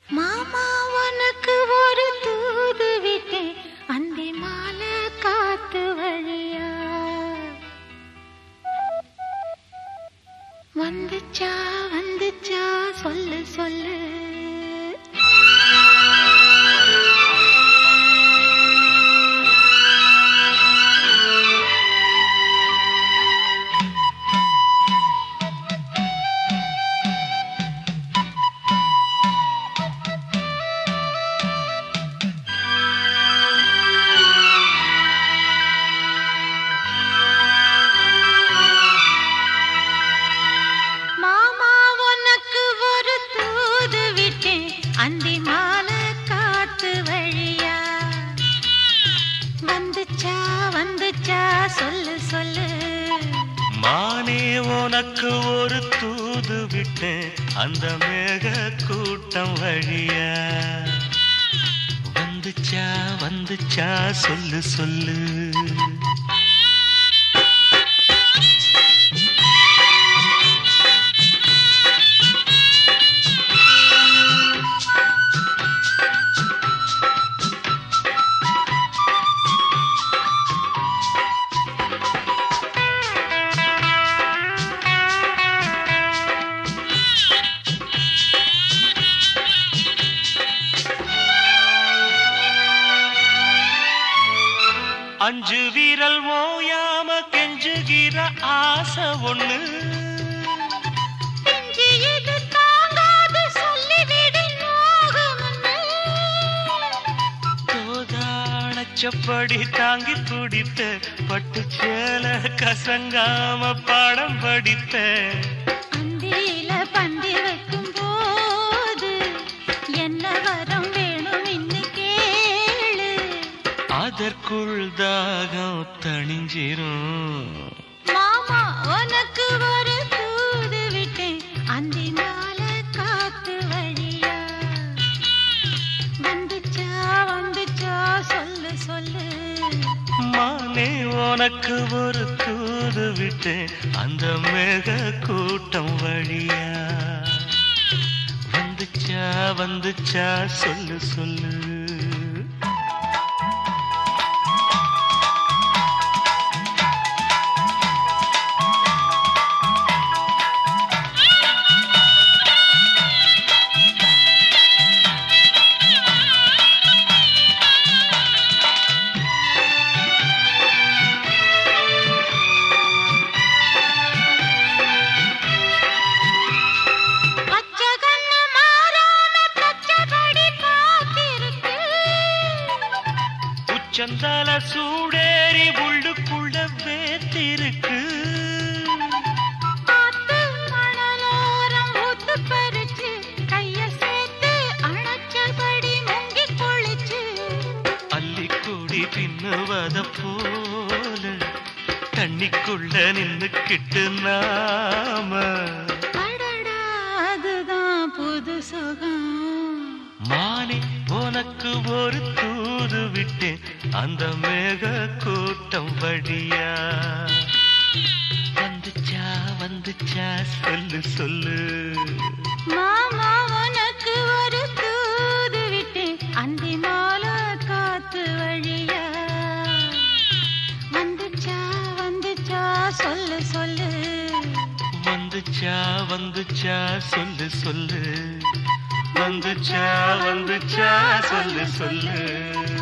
மாமா உனக்கு ஒரு தூது விட்டேன் அந்தி மாலை காத்து வழியா வந்துச்சா வந்துச்சா சொல்லு சொல்லு மாமா உனக்கு ஒரு தூது விட்டேன் அந்தி மாலை காத்து வழியா வந்துச்சா வந்துச்சா சொல்லு சொல்லு மானே உனக்கு ஒரு தூது விட்டேன் அந்த மேக கூட்டம் வழியா வந்துச்சா வந்துச்சா சொல்லு சொல்லு அஞ்சு வீரல் ஓயாம கெஞ்சுகிற ஆசை ஒண்ணு நெஞ்சு இது தாங்காது சொல்லிவிடு நோகமன்னு. தோதாணச்சப்படி தாங்கி துடித்த பட்டு சேல கசங்காம பாடம் படிப்பேன் அந்தியில பந்தி வைக்கும் போது என்ன வரம் வேணும் இன்னு கேளு அதற்குள் தாகம் தணிஞ்சிரும் மாமா உனக்கு ஒரு தூது விட்டேன் அந்தி மாலை காத்து வழியா வந்துச்சா வந்துச்சா சொல்லு சொல்லு மானே உனக்கு ஒரு தூது விட்டேன் அந்த மேக கூட்டம் வழியா வந்துச்சா வந்துச்சா சொல்லு சொல்லு பச்சை கண்ணு மாறாம பச்சைப்படி காத்திருக்கு உச்சந்தால சூடேறி உள்ளுக்குள்ள வேத்திருக்கு காத்து மணலோரம் ஊத்து பறிச்சு கைய சேர்த்து அணைச்சபடி முங்கி குளிச்சு அள்ளிக்கூடி பின்னுவத போல தண்ணிக்குள்ள நின்னுக்கிட்டு நாம அடடா அதுதான் புது சுகம் மானே உனக்கு ஒரு தூது விட்டேன் அந்த மேக கூட்டம் வழியா வந்துச்சா வந்துச்சா சொல்லு சொல்லு மாமா உனக்கு ஒரு தூது விட்டேன் அந்தி மாலை காத்து வழியா வந்துச்சா வந்துச்சா சொல்லு சொல்லு வந்துச்சா வந்துச்சா சொல்லு சொல்லு வந்துச்சா வந்துச்சா சொல்லு சொல்லு